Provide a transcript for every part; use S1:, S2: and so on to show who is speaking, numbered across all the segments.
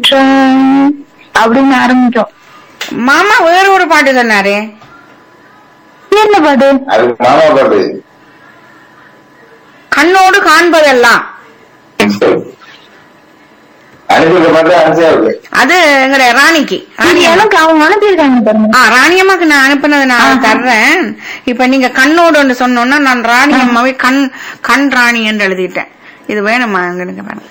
S1: தோற்றம் அப்படின்னு ஆரம்பிக்கும்
S2: மாமா வேற ஒரு பாட்டு சொன்னாரே
S1: என்ன பாட்டு
S3: அது மாமா பாட்டு
S2: கண்ணோடு காண்பதெல்லாம்
S3: அனுப்பிடுற பாட்டு ஆன்சர் இருக்கு
S2: அது எங்கட ராணிக்கு
S1: இது
S2: ராணி
S1: எனக்கு அவங்க அனுப்பியிருக்காங்க பாருங்க
S2: ஆ ராணியம்மாக்கு நான் அனுப்புனது நான் தர்றேன் இப்ப நீங்க கண்ணோடு ஒன்று சொன்னோன்னா நான் ராணி அம்மாவை கண் கண் ராணி என்று எழுதிட்டேன் இது வேணுமா எங்களுக்கு பாருங்க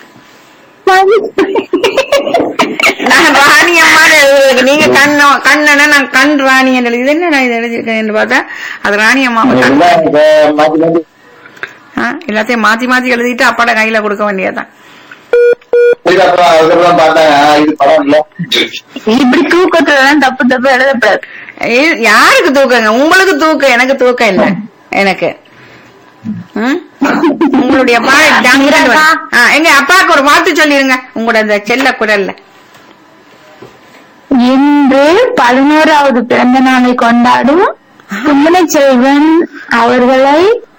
S2: நான் ராணி அம்மான்னு எழுதுறதுக்கு நீங்க கண்ணோ கண்ணன நான் கண் ராணி என்று எழுதி என்ன நான் இது எழுதியிருக்கேன் என்று பார்த்தா அது ராணி அம்மாவை கண்
S3: எல்லாம் இப்ப மாத்தி மாத்தி
S2: ஆ, எல்லாத்தையும் மாத்தி மாத்தி எழுதிட்டு அப்பாட கையில கொடுக்க வேண்டியதுதான்
S3: இதுக்கப்புறம் அதுக்கப்புறம் பார்த்தாங்க ஆ, இது படம் இல்ல
S1: இப்படி தூக்கத்துலதான் தப்பு தப்பு எழுதப்படாது
S2: ஏ- யாருக்கு தூக்கங்க உங்களுக்கு தூக்கம் எனக்கு தூக்கம் இல்ல எனக்கு ம்? உங்களுடைய பாடு டங்குன்னு வரும். ஆ, எங்க அப்பாவுக்கு ஒரு வார்த்தை சொல்லிருங்க உங்களோட அந்த செல்ல குரல்ல
S1: இன்று பதினோராவது பிறந்த நாளை கொண்டாடும் சுமனை செல்வன் அவர்களை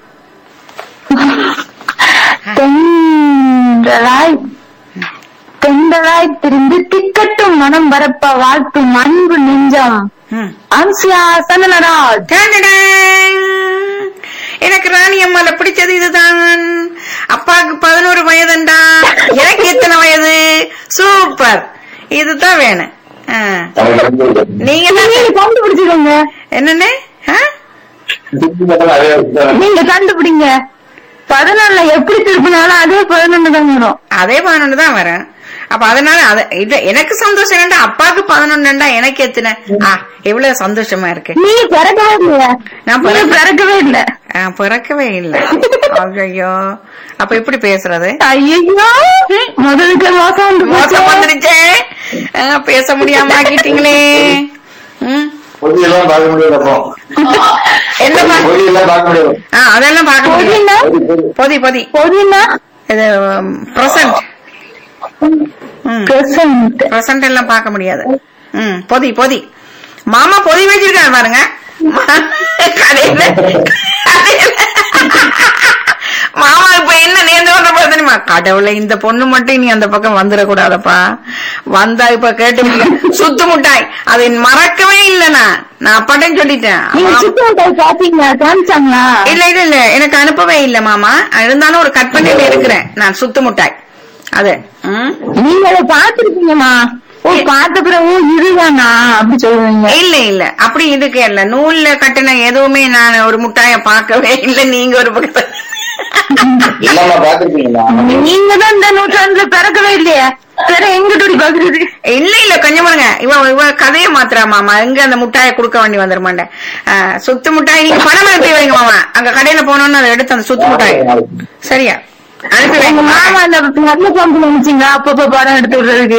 S1: தென்றலாய் தென்றலாய் திரிந்து திக்கட்டும் மனம் பரப்ப வாழ்த்தும் அன்பு நெஞ்சம்
S2: ம்.
S1: அன்சியா சந்தனராஜ்
S2: டேண்டடேங். எனக்கு ராணி அம்மால பிடிச்சது இதுதான் அப்பாவுக்கு பதினோரு வயதுண்டா எனக்கு எத்தனை வயது சூப்பர் இதுதான் வேணும் ஆ.
S3: நமக்கு வந்து
S2: நீங்க தான்
S1: நீங்க கண்டுபிடிச்சிடுங்க
S2: என்னன்னு ஆ?
S3: அதே வச்சுதான்.
S1: நீங்க கண்டுபிடிங்க பதினொன்னுல எப்படி திருப்பினாலும் அதே பதினொன்னு தான் வரும்
S2: அதே பதினொன்று தான் வரும் அப்ப அதனால அத இது எனக்கு சந்தோஷம் என்னடா அப்பாவுக்கு பதினொன்னுண்டா எனக்கு எத்தனை ஆ எவ்வளவு சந்தோஷமா இருக்கு
S1: நீங்க பிறக்கவே இல்லையா
S2: நான்
S1: நீங்க
S2: பிறக்க-
S1: பிறக்கவே இல்ல
S2: ஆ, பிறக்கவே இல்லை ஐயோ அப்ப எப்படி பேசுறது
S1: ஐயோ முதலுக்கு மோசம் வந்து
S2: மோசம்
S1: போச்சே.
S2: வந்துருச்சே ஆ, பேச முடியாம ஆக்கிட்டீங்களே ம்.
S3: பொதியெல்லாம் பார்க்க முடியாது அப்போ
S2: என்ன பா-
S3: பொதியெல்லாம் பார்க்க முடியாது
S2: ஆ, அதெல்லாம் பார்க்க முடியும்
S1: பொதினா
S3: பொதி, பொதி.
S2: பொதி பொதி
S1: பொதினா
S2: இது பிரசன்ட் ம்
S1: பிரசன்ட்
S2: பிரசன்ட் எல்லாம் பார்க்க முடியாது ம் பொதி பொதி மாமா பொதி வச்சிருக்காரு பாருங்க கடையில கடையில. மாமா இப்ப என்ன நேர்ந்து கொண்ட போது தெரியுமா கடவுளை இந்த பொண்ணு மட்டும் நீ அந்த பக்கம் வந்துடக்கூடாதப்பா வந்தா இப்ப கேட்டு சுத்து முட்டாய் அதை மறக்கவே இல்லை நான் நான் அப்பாட்டையும் சொல்லிட்டேன்
S1: நீங்க
S2: மாமா-
S1: சுத்தம் மிட்டாய் பாத்தீங்களா காமிச்சாங்களா
S2: இல்ல இல்ல இல்ல எனக்கு அனுப்பவே இல்ல மாமா இருந்தாலும் ஒரு கட் பண்ணிட்டு இருக்கிறேன் நான் சுத்து முட்டாய் அது ம்.
S1: நீங்க அதை பாத்துருக்கீங்கம்மா ஓ பார்த்த பிறகு ஓ, இதுதானா அப்படி சொல்லுவீங்க
S2: இல்ல இல்ல அப்படி இதுக்கு இல்ல நூல்ல கட்டின எதுவுமே நான் ஒரு முட்டாய பார்க்கவே இல்ல நீங்க ஒரு பக்கத்துல
S3: இல்லம்மா பாத்துருக்கீங்களா
S1: நீங்க தான் இந்த நூற்றாண்டுல பிறக்கவே இல்லையா வேற எங்க துடி பாக்குறது
S2: இல்ல இல்ல கொஞ்சம் பாருங்க இவ இவ கதையை மாத்திரா மாமா எங்க அந்த முட்டாயை கொடுக்க வேண்டி வந்துருமாண்ட சுத்து முட்டாய் நீங்க பணம் அனுப்பி வைங்க மாமா அங்க கடையில போனோம்னு அதை எடுத்து அந்த சுத்து முட்டாய் சரியா அனுப்பி
S1: எங்க
S2: வைங்க
S1: மாமா அந்த நல்ல பம்பு நினைச்சீங்க அப்பப்ப படம் எடுத்து விடுறதுக்கு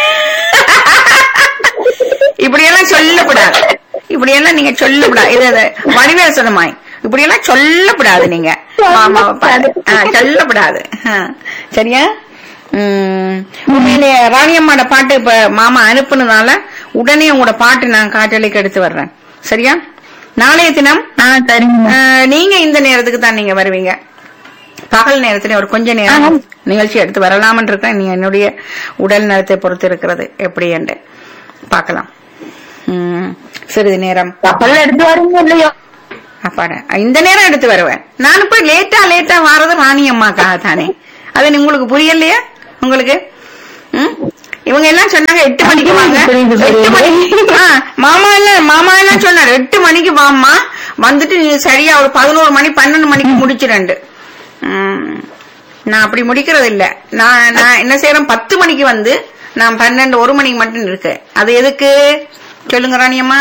S2: இப்படி எல்லாம் சொல்லக்கூடாது இப்படி எல்லாம் நீங்க சொல்லக்கூடாது இது இது வடிவேல் சொன்னமாய் இப்படி எல்லாம் சொல்லக்கூடாது நீங்க மாமாவை பாரு. ஆ, சொல்லக்கூடாது ஆ, சரியா உம் உண்மையிலேயே ராணியம்மாட பாட்டு இப்ப மாமா அனுப்புனதால உடனே உங்களோட பாட்டு நான் காற்றலைக்கு எடுத்து வர்றேன் சரியா நாளைய தினம்
S1: ஆ சரிங்க
S2: ஆ, நீங்க இந்த நேரத்துக்கு தான் நீங்க வருவீங்க பகல் நேரத்துல ஒரு கொஞ்ச நேரம்
S1: ஆ.
S2: நிகழ்ச்சி எடுத்து வரலாம்னு இருக்கேன் நீ என்னுடைய உடல் நலத்தை பொறுத்து இருக்கிறது எப்படி என்று பார்க்கலாம் உம் சிறிது நேரம்
S1: கப்பல் எடுத்து வரீங்க இல்லையோ
S2: அப்பாடா இந்த நேரம் எடுத்து வருவேன் நான் போய் லேட்டா லேட்டா வாரது ராணி அம்மாக்காக தானே அது உங்களுக்கு புரியலையா உங்களுக்கு ம்? இவங்க எல்லாம் சொன்னாங்க எட்டு மணிக்கு வாங்க
S1: புரியுது, புரியுது.
S2: எட்டு மணிக்கு ஆ, மாமா எல்லாம் மாமா எல்லாம் சொன்னாரு எட்டு மணிக்கு வாம்மா வந்துட்டு நீ சரியா ஒரு பதினோரு மணி பன்னெண்டு மணிக்கு முடிச்சிரண்டு ம். நான் அப்படி முடிக்கிறது இல்ல நான் நான் என்ன செய்யறேன் பத்து மணிக்கு வந்து நான் பன்னெண்டு ஒரு மணிக்கு மட்டும் இருக்கு அது எதுக்கு சொல்லுங்க ராணியம்மா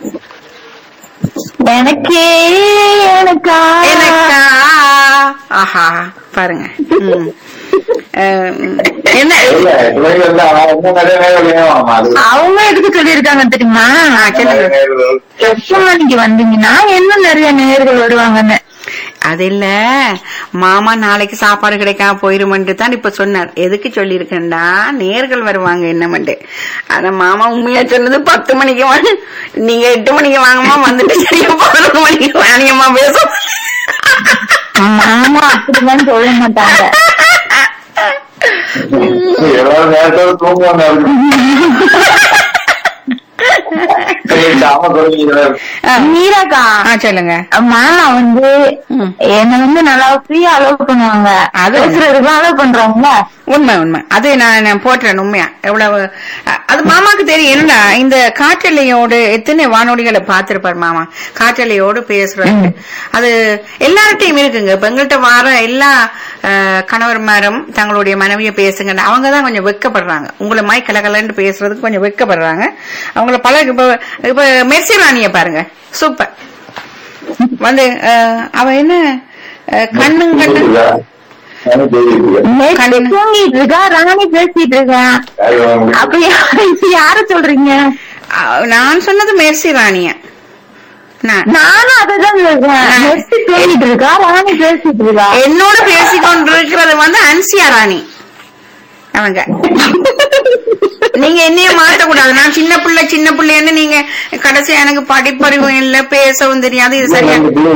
S1: எனக்கே எனக்கா
S2: எனக்கா ஆஹா பாருங்க ம். அஹ், என்ன
S3: இல்ல எட்டு மணிக்கு வந்து அவன் இன்னும் நிறைய நேரம் வேணும் அது
S1: அவங்க எதுக்கு சொல்லியிருக்காங்க தெரியுமா
S2: ஆ, சொல்லுங்க.
S3: நிறைய நேரம்
S1: எட்டு மணிக்கு வந்தீங்கன்னா இன்னும் நிறைய நேர்கள் வருவாங்கன்னு
S2: அது இல்ல மாமா நாளைக்கு சாப்பாடு கிடைக்காம போயிருமென்று தான் இப்ப சொன்னார் எதுக்கு சொல்லியிருக்கேன்டா நேர்கள் வருவாங்க என்னமெண்டு ஆனா மாமா உண்மையா சொன்னது பத்து மணிக்கு வாங்க நீங்க எட்டு மணிக்கு வாங்கம்மா வந்துட்டு சரியா பதினொரு மணிக்கு வாணியம்மா பேசும்
S1: ஆமா அப்படிலாம் சொல்ல மாட்டாங்க
S3: எல்லாரும் நேரத்தோட தூங்குவாங்க சரி, ஆமா சொல்லுங்க
S2: ஆ,
S1: மீராக்கா
S2: ஆ, சொல்லுங்க
S1: மாமா வந்து
S2: ம்.
S1: என்ன வந்து நல்லா ஃப்ரீயா அலோவ் பண்ணுவாங்க
S2: அது
S1: பேசுறதுக்கு அலோவ் பண்றாங்களா
S2: உண்மை உண்மை அது நான் நான் போட்டுறேன் உண்மையா எவ்வளவு அ- அது மாமாக்கு தெரியும் என்னடா இந்த காற்றலையோடு எத்தனை வானொலிகளை பார்த்திருப்பார் மாமா காற்றலையோடு பேசுறது அது எல்லார்ட்டையும் இருக்குங்க இப்ப எங்கள்கிட்ட வர எல்லா அஹ், கணவர்மாரும் தங்களுடைய மனைவியை பேசுங்க அவங்க தான் கொஞ்சம் வெக்கப்படுறாங்க உங்களை மாய் கலகலன்னு பேசுறதுக்கு கொஞ்சம் வெக்கப்படுறாங்க அவங்கள பல இப்ப இப்ப மெர்சி ராணிய பாருங்க சூப்பர் வந்து அஹ், அவ என்ன அஹ், கண்ணும் கண்ணு
S1: நேத்து
S2: கண்ணு.
S1: தூங்கிட்டு இருக்கா ராணி பேசிட்டு இருக்கேன் அப்ப யா- யார சொல்றீங்க
S2: அஹ், நான் சொன்னது மெர்சி ராணிய நான்
S1: நானும் அததான் சொல்றேன் நெக்ஸ்ட் தூங்கிட்டு இருக்கா ராணி பேசிட்டு இருக்கா
S2: என்னோட பேசிக்கொண்டிருக்கிறது வந்து அன்சியா ராணி அவங்க நீங்க என்னைய மாத்த கூடாது நான் சின்ன பிள்ளை சின்ன பிள்ளைன்னு நீங்க கடைசி எனக்கு படிப்பறிவும் இல்ல பேசவும் தெரியாது இது சரியா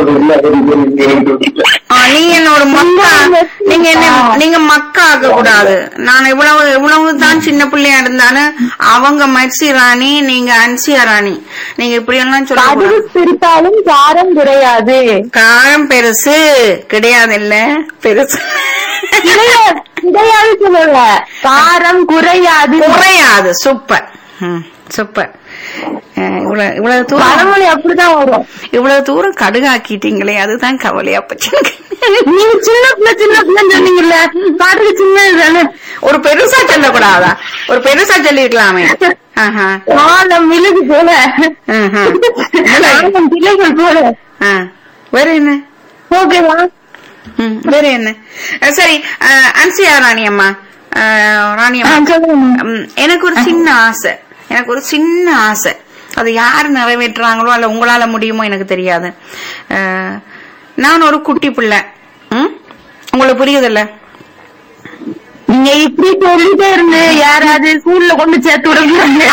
S2: ஆ, நீங்க என்னோட மக்கா நீங்க என்ன நீங்க மக்கா ஆக்க கூடாது நான் இவ்வளவு இவ்வளவு தான் சின்ன பிள்ளையா இருந்தாலும் அவங்க மெர்சி ராணி நீங்க அன்சியா ராணி நீங்க இப்படி எல்லாம் சொல்ல
S1: கதவு பிரித்தாலும் காரம் குறையாது
S2: காரம் பெருசு கிடையாது இல்ல பெருசு
S1: கிடையாது கிடையாது சொல்லல காரம் குறையாது
S2: குறையாது சூப்பர் ம், சூப்பர் அஹ், இவ்வளவு இவ்வளவு தூரம்
S1: பழமொழி அப்படிதான் வரும்
S2: இவ்வளவு தூரம் கடுகாக்கிட்டீங்களே அதுதான் கவலையா போச்சு
S1: நீங்க சின்ன பிள்ளை சின்ன பிள்ளைன்னு சொன்னீங்கல்ல காட்டுக்கு சின்னது தானே
S2: ஒரு பெருசா சொல்லக்கூடாதா ஒரு பெருசா சொல்லிருக்கலாமே ஆஹா
S1: காலம் விழுது போல
S2: ஆஹா.
S1: காலம் பிள்ளைகள் போல
S2: ஆ. வேற என்ன
S1: ஓகேவா
S2: ம், வேற என்ன அஹ், சரி அஹ், அன்சியா ராணி அம்மா அஹ், ராணி
S1: ஆ,
S2: அம்மா
S1: சொல்லுங்க
S2: ம், எனக்கு ஒரு சின்ன ஆசை எனக்கு ஒரு சின்ன ஆசை அது யாரு நிறைவேற்றுறாங்களோ அல்ல உங்களால முடியுமோ எனக்கு தெரியாது அஹ், நான் ஒரு குட்டி பிள்ளை ம்? உங்களுக்கு புரியுதுல்ல
S1: நீங்க இப்படி சொல்லிட்டே இருந்து யாராவது ஸ்கூல்ல கொண்டு சேர்த்து விடுங்க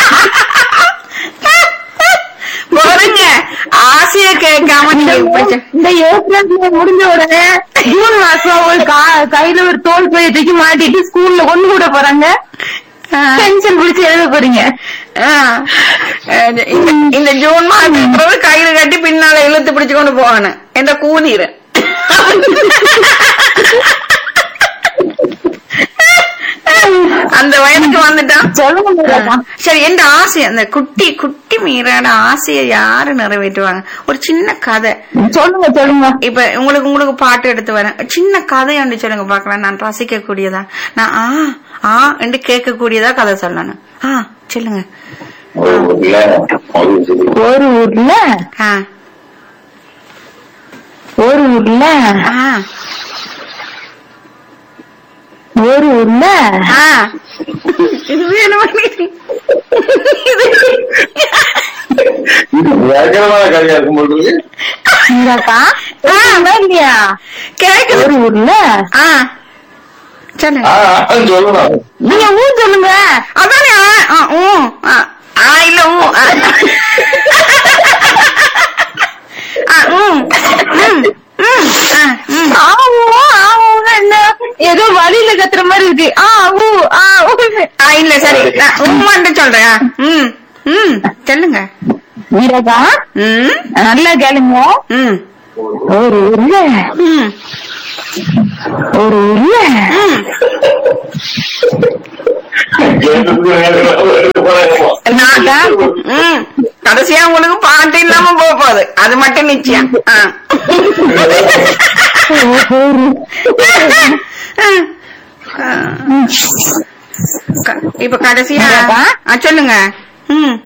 S2: பாருங்க ஆசைய கேட்காம நீங்க இப்படி சொ-
S1: இந்த ஏப்ரல் முடிஞ்ச உடனே ஜூன் மாசம் ஒரு கா- கையில ஒரு தோல் பைய தூக்கி மாட்டிட்டு ஸ்கூல்ல கொண்டு கூட போறாங்க
S2: ஆ.
S1: டென்ஷன் பிடிச்சி எழுத போறீங்க
S2: ஆ. அஹ், இந்த- இந்த ஜூன் மாதம் கையில கட்டி பின்னால இழுத்து பிடிச்சு கொண்டு போகணும் என்ற கூதிரு அந்த வயதுக்கு வந்துட்டான்
S1: சொல்லுங்க மீராக்கா.
S2: சரி எந்த ஆசை அந்த குட்டி குட்டி மீறான ஆசையை யாரு நிறைவேற்றுவாங்க ஒரு சின்ன கதை
S1: சொல்லுங்க சொல்லுங்க
S2: இப்ப உங்களுக்கு உங்களுக்கு பாட்டு எடுத்து வரேன் சின்ன கதை ஒன்று சொல்லுங்க பாக்கலாம் நான் ரசிக்க கூடியதா நான் ஆ ஆ என்று கேட்க கூடியதா கதை சொல்லணும் ஆ சொல்லுங்க
S1: ஒரு ஊர்ல
S2: ஆ
S1: ஒரு ஊர்ல
S2: ஆ
S1: ஒரு ஊர்ல
S2: ஆ இது வேணும்
S3: பயங்கரமான கதையா இருக்கும் போது
S1: மீராக்கா கேக்குதா இல்லையா
S2: கேக்குது
S1: ஒரு ஊர்ல
S2: ஆ சொல்லுங்க
S3: ஆ சொல்லணும்
S1: நீங்க ஊர் சொல்லுங்க
S2: அதானே ஆ, ஆ, ஊ, ஆ, ஆ, இல்ல ஊ, ஆ. ஆ, ம், ம், ம், ஆ, ம்.
S1: ஆவோ ஆவோன்னா என்ன ஏதோ வழியில கத்துற மாதிரி இருக்கு ஆ ஊ ஆ ஊ
S2: ஆ, இல்ல சரி நான் உம்மான்ட்டு சொல்றேன் ஆ, ம், ம், சொல்லுங்க
S1: மீராக்கா
S2: ம்,
S1: நல்லா கேளுங்க
S2: ம்,
S1: ஒரு ஊர்ல
S2: ம்,
S1: ஒரு ஊர்ல
S2: ம். நான் ம், கடைசியா உங்களுக்கு பாட்டு இல்லாம போக போகுது அது மட்டும் நிச்சயம் ஆ. ஆ. க- இப்ப கடைசியா
S1: என்னப்பா?
S2: ஆ, சொல்லுங்க ம்